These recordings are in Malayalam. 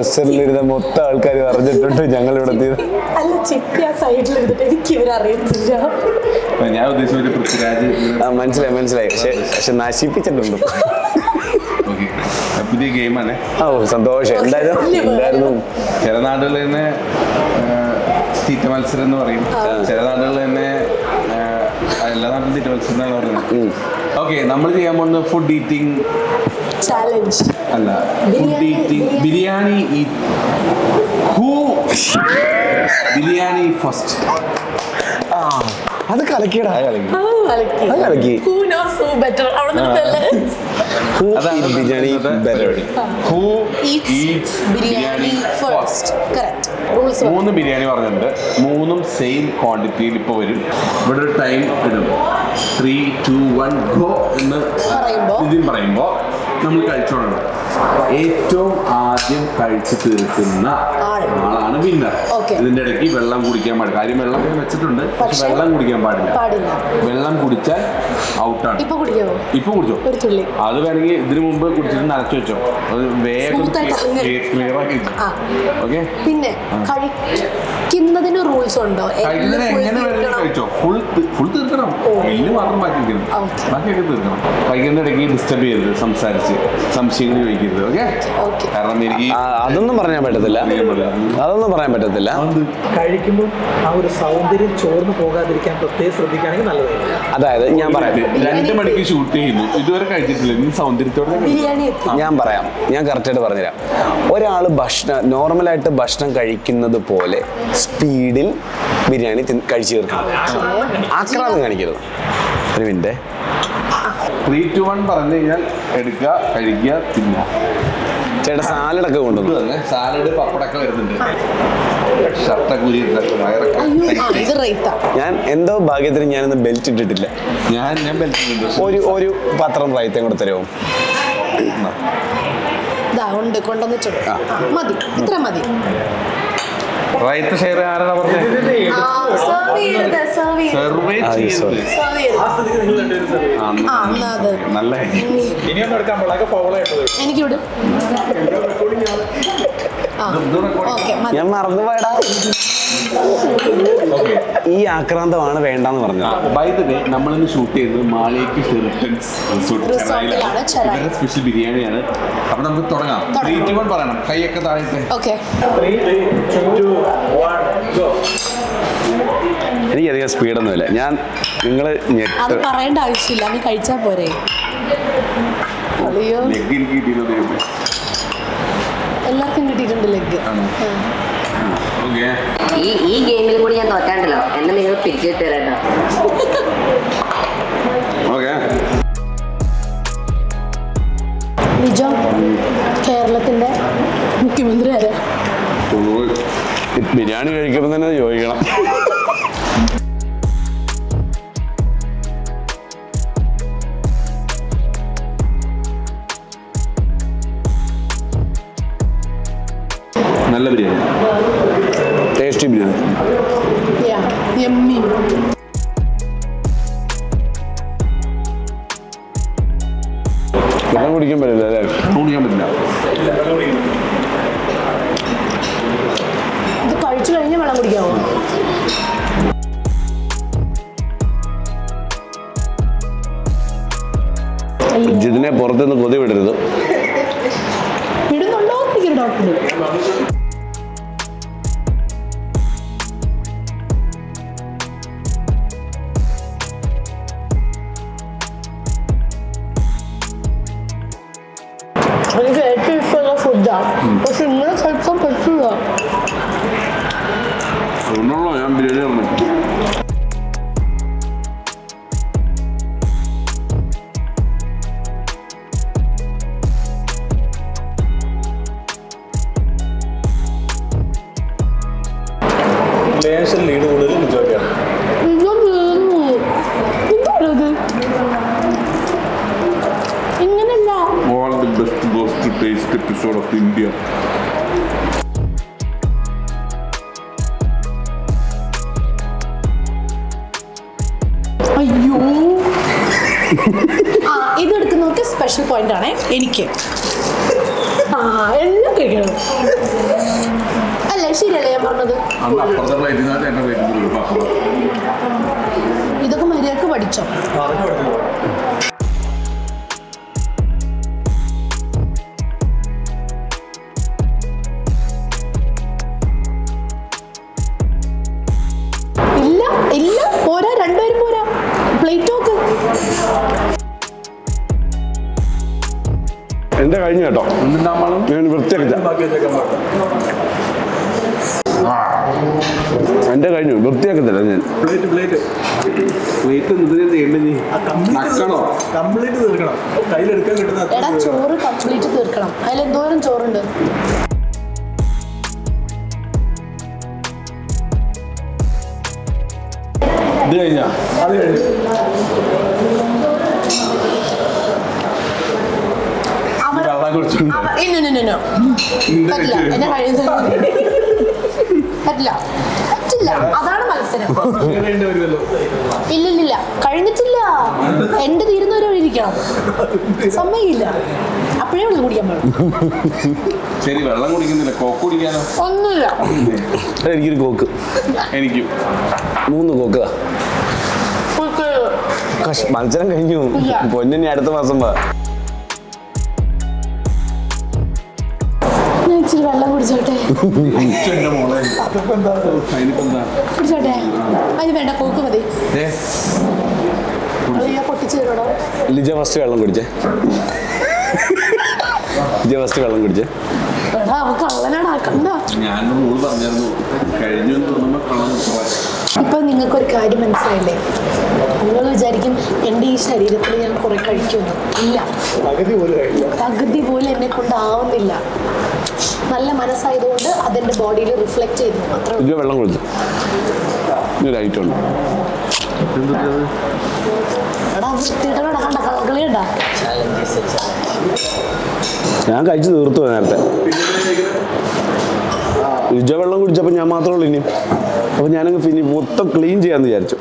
റെസ്റ്റോറൻറ്റിലിരുന്ന മൊത്തം ആൾക്കാർ അറിഞ്ഞിട്ടുണ്ട് ഞങ്ങൾ ഇവിടെ എത്തിയത് അല്ല ചിപ്പി ആ സൈഡിൽ ഇരുന്നിട്ട് എനിക്ക് ഇവരറിയത്തില്ല ഞാൻ ഉദ്ദേശിച്ച ഒരു പൃഥ്വിരാജ് ആ മനസ്സിലായി മനസ്സിലായി പക്ഷെ പക്ഷെ നശിപ്പിച്ചിട്ടുണ്ട് ഓക്കെ പുതിയ ഗെയിമാണ് ഓ സന്തോഷം എന്തായിരുന്നു എന്തായിരുന്നു ചില നാടുകളിൽ തന്നെ തീറ്റ മത്സരം എന്ന് പറയും ചില നാടുകളിൽ തന്നെ ആ, എല്ലാ നാട്ടിലും തീറ്റ മത്സരം എന്നാണ് പറയുന്നത് ഓക്കെ നമ്മൾ ചെയ്യാൻ പോകുന്നത് ഫുഡ് ഈറ്റിംഗ് ചാലഞ്ച് അല്ല food eating biryani who biryani first ആ അത് കലക്കിയടാ അത് കലക്കി ഹൂ നോസ് ഹൂ ബെറ്റർ അവിടെ നിന്നല്ലേ Who അതാണ് eat biryani better? Who eats eats biryani first correct rules മൂന്ന് ബിരിയാണി പറഞ്ഞിട്ടുണ്ട് മൂന്നും സെയിം ക്വാണ്ടിറ്റിയിൽ ഇപ്പോൾ വരും ഇവിടെ ഒരു ടൈം ഇടും ത്രീ ടു വൺ ഗോ എന്ന് പറയുമ്പോ? ഇതിൽ പറയുമ്പോൾ നമ്മൾ കഴിച്ചോളണം ഏറ്റവും ആദ്യം കഴിച്ചു തീർക്കുന്ന ആൾ. ആളാണ് വിന്നർ Okay. ഇതിന്റെ ഇടയ്ക്ക് വെള്ളം കുടിക്കാൻ പാടില്ല കാര്യം വെള്ളം ഞാൻ വെച്ചിട്ടുണ്ട് പക്ഷെ പക്ഷേ വെള്ളം കുടിക്കാൻ പാടില്ല പാടില്ല വെള്ളം കുടിച്ചാൽ ഔട്ടാണ് ഇപ്പൊ കുടിക്കാമോ ഇപ്പൊ കുടിച്ചോ ഒരു തുള്ളി അത് വേണമെങ്കിൽ ഇതിനു മുമ്പ് കുടിച്ചിട്ട് നനച്ചു വെച്ചോ അത് വേഗം Smooth ആയിട്ട് അങ്ങനെ. ക്ലിയർ ആക്കി വെച്ചോ ആ ഓക്കെ പിന്നെ കഴിക്കുന്നതിന് റൂൾസ് ഉണ്ടോ കഴിക്കുന്നതിന് എല്ലാം full എങ്ങനെ വേണമെങ്കിലും തീർക്കണം. കഴിച്ചോ ഫുൾ ഫുൾ തീർക്കണം എല്ല് മാത്രം ബാക്കി വെക്കണം Okay. ബാക്കിയൊക്കെ തീർക്കണം കഴിക്കുന്ന ഇടയ്ക്ക് ഡിസ്റ്റർബ് ചെയ്യരുത് സംസാരിച്ച് സംശയങ്ങൾ ചോദിക്കരുത് ഓക്കെ Okay. കാരണം എനിക്ക് ആ, അതൊന്നും പറയാൻ പറ്റത്തില്ല അതൊന്നും പറയാൻ പറ്റത്തില്ല കഴിക്കുമ്പോൾ ആ ഒരു സൗന്ദര്യം ചോർന്നു പോകാതിരിക്കാൻ പ്രത്യേകം ശ്രദ്ധിക്കുകയാണെങ്കിൽ നല്ലതായിരിക്കും അതായത് ഞാൻ പറയാം രണ്ട് മണിക്ക് ഷൂട്ട് ചെയ്യുന്നു ഇതുവരെ കഴിച്ചിട്ടില്ല നീ സൗന്ദര്യത്തോടെ കഴിക്കും. ബിരിയാണി എത്തി ഞാൻ പറയാം ഞാൻ കറക്റ്റായിട്ട് പറഞ്ഞുതരാം ഒരാൾ ഭക്ഷണം നോർമലായിട്ട് ഭക്ഷണം കഴിക്കുന്നത് പോലെ സ്പീഡിൽ ബിരിയാണി തിന്ന് കഴിച്ചു തീർക്കണം ആക്രാന്തം കാണിക്കരുത് ഒരു മിനിറ്റ് ത്രീ ടു വൺ പറഞ്ഞു കഴിഞ്ഞാൽ എടുക്കുക കഴിക്കുക തിന്നുക ചേട്ടാ സാലഡൊക്കെ ഇത് കൊണ്ടുവന്നു തന്നെ സാലഡ് പപ്പടൊക്കെ വരുന്നുണ്ട് ഷർട്ടൊക്കെ ഉരി വയറൊക്കെ അയ്യോ ആ ഇത് റേത്ത ഞാൻ എന്തോ ഭാഗ്യത്തിന് ഞാനിന്ന് ബെൽറ്റ് ഇട്ടിട്ടില്ല ഞാൻ ഞാൻ ബെൽറ്റ് ഒരു ഒരു പത്രം റൈത്തേം കൂടെ തരുമോ ഇതാ ഉണ്ട് കൊണ്ടുവന്നിട്ടുണ്ട് ആ. ആ, മതി ഇത്ര മതി റൈറ്റ് ഷെയർ ആരാണ് പറഞ്ഞത് സെർവ് ചെയ്യരുത് സെർവ് ചെയ്യരുത് സെർവേ ആ, ചെയ്യരുത് sorry. സെർവ് ചെയ്യരുത് ആ സ്ഥിതിക്ക് നിങ്ങൾ രണ്ടുപേരും ശ്രദ്ധിക്കുക. ആ, എന്നാ- ആ എന്നാ അത് നല്ല കാര്യം. ഇനിയൊന്നും എടുക്കാൻ പാടില്ല ഫൗൾ ആയിട്ട് എനിക്ക് വിട് ആ ഇത് ഇത് record ഓക്കെ മതി ഞാൻ മറന്നുപോയടാ Okay. ഈ ആക്രാന്തമാണ് വേണ്ടെന്ന് പറഞ്ഞത് ബൈ ദ വേ നമ്മളിന്ന് ഷൂട്ട് ചെയ്തത് മാളിയേക്ക് ഷെറിറ്റൻസ് റിസോർട്ട് റിസോർട്ടിലാണ് ചെറായി. ഇവരുടെ സ്പെഷ്യൽ ബിരിയാണിയാണ് അപ്പൊ നമുക്ക് തുടങ്ങാം ത്രീ ടു വൺ പറയണം കൈയൊക്കെ താഴത്തെ okay three two one go എനിക്കധികം സ്പീഡൊന്നുമില്ല ഞാൻ നിങ്ങൾ അത് ഞെട്ട് പറയേണ്ട ആവശ്യമില്ല അങ്ങ് കഴിച്ചാ പോരെ അയ്യോ ലെഗ് എനിക്ക് കിട്ടിയത് എല്ലാവർക്കും കിട്ടിയിട്ടുണ്ട് ലെഗ് ആണോ? ഓക്കെ ഈ ഈ ഗെയിമിൽ കൂടി ഞാൻ തോറ്റാണ്ടല്ലോ എന്നെ നിങ്ങൾ പിരിച്ചിട്ട് തരാട്ടോ ഓക്കെ നിജം കേരളത്തിന്റെ മുഖ്യമന്ത്രി ആരാ ബിരിയാണി കഴിക്കുമ്പോൾ തന്നെ ചോദിക്കണം നല്ല biryani tasty biryani yeah yummy വെള്ളം കുടിക്കാൻ പറ്റില്ല അല്ലേ കുടിക്കാൻ പറ്റില്ല ഇത് കഴിച്ചു കഴിഞ്ഞ് വെള്ളം കുടിക്കാമോ അയ്യോ. ഇതിനെ പുറത്തുനിന്ന് കൊതി വിടരുത് വിടുന്നുണ്ടോ എനിക്കൊരു ഡൗട്ടുണ്ട് എനിക്ക് ഏറ്റവും ഇഷ്ടമുള്ള ഫുഡാണ് പക്ഷെ ഇങ്ങനെ കഴിക്കാൻ പറ്റില്ല അതുകൊണ്ടാണല്ലോ ഞാൻ ബിരിയാണി പറഞ്ഞു ലേശം ലീഡ് കൂടുതൽ നിജോക്കാണ് ഇത് വേണു. എന്താണിത് ഇങ്ങനല്ല All the best goes to taste episode of India. അയ്യോ ആ ഇത് എടുക്കുന്നവർക്ക് സ്പെഷ്യൽ പോയിന്റ് ആണ് എനിക്ക് ആ എല്ലാം കഴിക്കണം അല്ലേ ശരിയല്ലേ ഞാൻ പറഞ്ഞത് അന്ന് അപ്പുറത്തെ പ്ലേറ്റിൽ നിന്നാണ് എന്റെ പ്ലേറ്റിൽ പപ്പടം ഇതൊക്കെ മര്യാദക്ക് പഠിച്ചോ പറഞ്ഞു കൊടുത്തു ഇല്ല ഇല്ല പോരാ രണ്ടുപേരും പോരാ പ്ലേറ്റ് നോക്ക് എന്റെ കഴിഞ്ഞു കേട്ടോ എന്തുണ്ടാവണം ഞാൻ വൃത്തിയാക്കില്ല ബാക്കി വെച്ചേക്കാൻ പാടില്ല എന്റെ കഴിഞ്ഞു വൃത്തിയാക്കത്തില്ല ഞാൻ പ്ലേറ്റ് പ്ലേറ്റ് പ്ലേറ്റ് എന്തിനാ ചെയ്യേണ്ടത് നീ നക്കണോ കംപ്ലീറ്റ് തീർക്കണം കയ്യിലെടുക്കാൻ കിട്ടുന്ന എടാ അത്ര ചോറ് കംപ്ലീറ്റ് തീർക്കണം അതിൽ എന്തോരം ചോറുണ്ട് ഇത് കഴിഞ്ഞാ അത് കഴിഞ്ഞു അവർ വെള്ളം കുടിച്ചു അവ- ഇല്ല, ഇല്ല, ഇല്ല, ഇല്ല. പറ്റില്ല എന്നെ കഴിയുന്നത് പറ്റില്ല പറ്റില്ല അതാണ് മത്സരം വേണ്ടി വരുമല്ലോ ഇല്ലില്ലില്ല കഴിഞ്ഞിട്ടില്ല എന്റെ തീരുന്നവരെ ഇരിക്കണം സമ്മതിക്കില്ല അപ്പോഴേ വെള്ളം കുടിക്കാൻ പാടും ശരി വെള്ളം കുടിക്കുന്നില്ല കോക്ക് കുടിക്കാനോ ഒന്നുമില്ല എടാ, എനിക്കൊരു കോക്ക് എനിക്കും മൂന്ന് കോക്ക് താ. കുടിക്കരുത്. കഷ് മത്സരം കഴിഞ്ഞു ഇല്ല. പൊന്നിനി അടുത്ത മാസം വാ ഞാൻ ഇച്ചിരി വെള്ളം കുടിച്ചോട്ടെ എന്റെ മോളെ അതിപ്പോ എന്താ അതിനിപ്പോ എന്താ കുടിച്ചോട്ടെ അത് വേണ്ട കോക്ക് മതി ദേ, അയ്യോ പൊട്ടിച്ചു തരോടോ ലിജ ഫസ്റ്റ് വെള്ളം കുടിച്ചേ ലിജ ഫസ്റ്റ് വെള്ളം കുടിച്ചേ എടാ അവ കള്ളനാടാ കണ്ട ഞാൻ റൂൾ പറഞ്ഞായിരുന്നു കഴിഞ്ഞു എന്ന് തോന്നുമ്പോ കാണാൻ ഇപ്പൊ നിങ്ങൾക്കൊരു കാര്യം മനസ്സിലായില്ലേ നിങ്ങൾ വിചാരിക്കും എൻ്റെ ഈ ശരീരത്തിൽ ഞാൻ കുറെ കഴിക്കുമെന്ന് ഇല്ല പകുതി പോലും കഴിയില്ല പകുതി പോലും എന്നെ കൊണ്ടാവുന്നില്ല നല്ല മനസ്സായതുകൊണ്ട് അതെന്റെ ബോഡിയിൽ റിഫ്ലക്ട് ചെയ്യുന്നു അത്ര ലിജ വെള്ളം കുടിച്ചു ഇനി ഒരു ഐറ്റം ഉണ്ട് എടാ വൃത്തിയിട്ടടാ കണ്ട കളി കണ്ട ഞാൻ കഴിച്ചു തീർത്തു പോയി നേരത്തെ ലിജ വെള്ളം കുടിച്ചപ്പോൾ ഞാൻ മാത്രമേ ഉള്ളൂ ഇനി അപ്പോൾ ഞാനങ്ങ് ഫിനി മൊത്തം ക്ലീൻ ചെയ്യാന്ന് വിചാരിച്ചു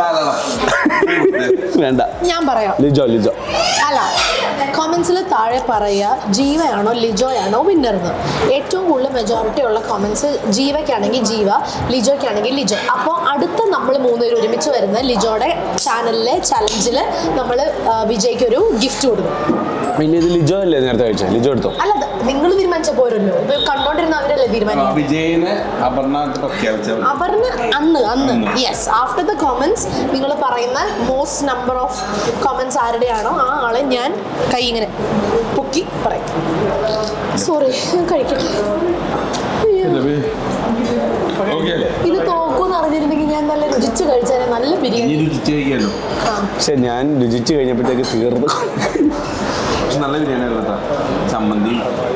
വേണ്ട ഞാൻ പറയാം ലിജോ ലിജോ അല്ല കോമൻസിൽ താഴെ പറയുക ജീവയാണോ ലിജോയാണോ വിന്നർ എന്ന് ഏറ്റവും കൂടുതൽ മെജോറിറ്റി ഉള്ള കോമൻസ് ജീവയ്ക്കാണെങ്കിൽ ജീവ ലിജോയ്ക്കാണെങ്കിൽ ലിജോ അപ്പോൾ അടുത്ത നമ്മൾ മൂന്നുപേരും ഒരുമിച്ച് വരുന്ന ലിജോയുടെ ചാനലിലെ ചലഞ്ചിൽ നമ്മൾ വിജയ്ക്ക് ഒരു ഗിഫ്റ്റ് കൊടുക്കും പിന്നെ ഇത് ലിജോ അല്ലേ നേരത്തെ കഴിച്ചത് ലിജോ എടുത്തോ അല്ല നിങ്ങൾ തീരുമാനിച്ച പോരല്ലോ ഇത് കണ്ടോണ്ടിരുന്ന അവരല്ലേ തീരുമാനിക്കും വിജയനെ അപർണ പ്രഖ്യാപിച്ച അപർണ അന്ന് അന്ന് യെസ് ആഫ്റ്റർ ദ കോമൻസ് നിങ്ങൾ പറയുന്ന മോസ്റ്റ് നമ്പർ ഓഫ് കോമൻസ് ആരുടെയാണോ ആ ആളെ ഞാൻ കൈ ഇങ്ങനെ പൊക്കി പറയും സോറി ഞാൻ കഴിക്കട്ടെ അയ്യോ. ഓക്കെ അല്ലേ ഇത് തോക്കൂന്ന് അറിഞ്ഞിരുന്നെങ്കിൽ ഞാൻ നല്ല രുചിച്ച് കഴിച്ചാൽ നല്ല ഇനി ബിരിയാണി രുചിച്ച് കഴിക്കാലോ ആ. പക്ഷെ ഞാൻ രുചിച്ച് കഴിഞ്ഞപ്പോഴത്തേക്ക് തീർന്നു പക്ഷെ നല്ല ബിരിയാണി ആയിരുന്നു കേട്ടോ ചമ്മന്തി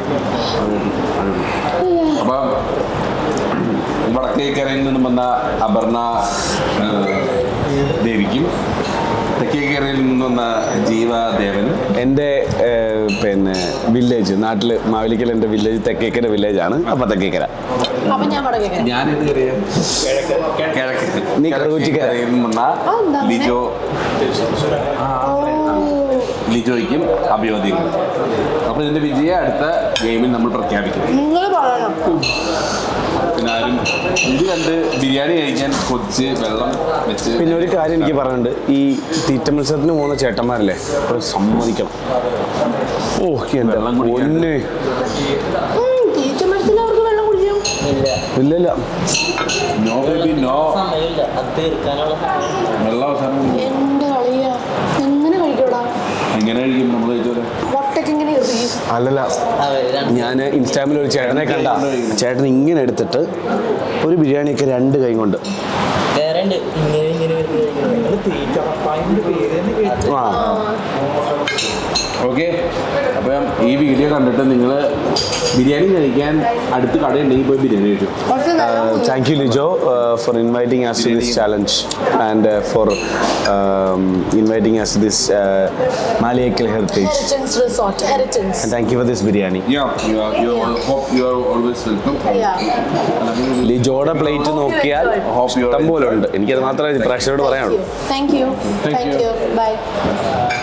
അപ്പൊ വടക്കേക്കരയിൽ നിന്നും വന്ന അപർണ ആ, ദേവിക്കും തെക്കേക്കരയിൽ നിന്നും വന്ന ജീവദേവനും എൻ്റെ ഏർ, പിന്നെ വില്ലേജ് നാട്ടിൽ മാവേലിക്കൽ എൻ്റെ വില്ലേജ് തെക്കേക്കര വില്ലേജ് ആണ് അപ്പം തെക്കേക്കര അപ്പൊ ഞാൻ വടക്കേക്കര ഞാനിത് കറിയാ കിഴക്ക് നീ കറുകുറ്റിക്കര. കിഴക്കേക്കരയിൽ നിന്നും വന്ന ആ, എന്താ അങ്ങനെ? ലിജോ ഓ ലിജോയ്ക്കും അഭിവാദ്യങ്ങൾ അപ്പൊ ഇതിന്റെ വിജയം അടുത്ത ഗെയിമിൽ നമ്മൾ പ്രഖ്യാപിക്കും നിങ്ങൾ പറയണം പിന്നെ ആരും ഇത് കണ്ട് ബിരിയാണി കഴിക്കാൻ കൊച്ച് വെള്ളം വെച്ച് പിന്നെ ഒരു കാര്യം എനിക്ക് പറയാനുണ്ട് ഈ തീറ്റ മത്സരത്തിന് പോകുന്ന ചേട്ടന്മാരല്ലേ ഒരു സമ്മതിക്കണം ഓ എന്താ വെള്ളം കുടിക്കാൻ. ഒന്നേ തീറ്റ മരത്തിൽ അവർക്ക് വെള്ളം കുടിക്കും ഇല്ല ഇല്ല നോ ബേബി നോ സമയമില്ല അത് തീർക്കാനുള്ള സമയം വെള്ളം അവസാനം എന്റെ കളിയാ എങ്ങനെ കഴിക്കൂടാ എങ്ങനെ കഴിക്കും നമ്മൾ കഴിച്ചോലെ മുട്ടയ്ക്ക് ഇങ്ങനെ എറിയും അല്ലല്ല അവര് രണ്ട് ഞാൻ ഇൻസ്റ്റാഗ്രാമിൽ ഒരു ചേട്ടനെ കണ്ട ചേട്ടൻ ഇങ്ങനെ എടുത്തിട്ട് ഒരു ബിരിയാണിയൊക്കെ രണ്ട് കൈ കൊണ്ട് വേറെ ഉണ്ട് ഇങ്ങനെ ഇങ്ങനെ വരുന്നത് കഴിക്കുന്നത്. നിങ്ങൾ തീറ്റ പപ്പായന്റെ പേര് തന്നെ കേട്ടു ആ ഓക്കെ അപ്പം ഈ വീഡിയോ കണ്ടിട്ട് നിങ്ങൾ ബിരിയാണി കഴിക്കാൻ അടുത്ത് കടയുണ്ടെങ്കിൽ പോയി ബിരിയാണി കഴിക്കും പക്ഷെ നല്ല Uh, thank you, Lijo, uh, for inviting us to this challenge and uh, for um, inviting us to this uh, Malayakal Heritage. Heritance resort Heritance And thank you for this biryani. Yeah, you are, you are, hope you are always welcome. ലിജോയുടെ പ്ലേറ്റ് നോക്കിയാൽ Hope you are ഇഷ്ടം പോലെ ഉണ്ട് എനിക്കത് മാത്രമേ പ്രേക്ഷകരോട് പറയാനുള്ളൂ thank you Thank thank you. You by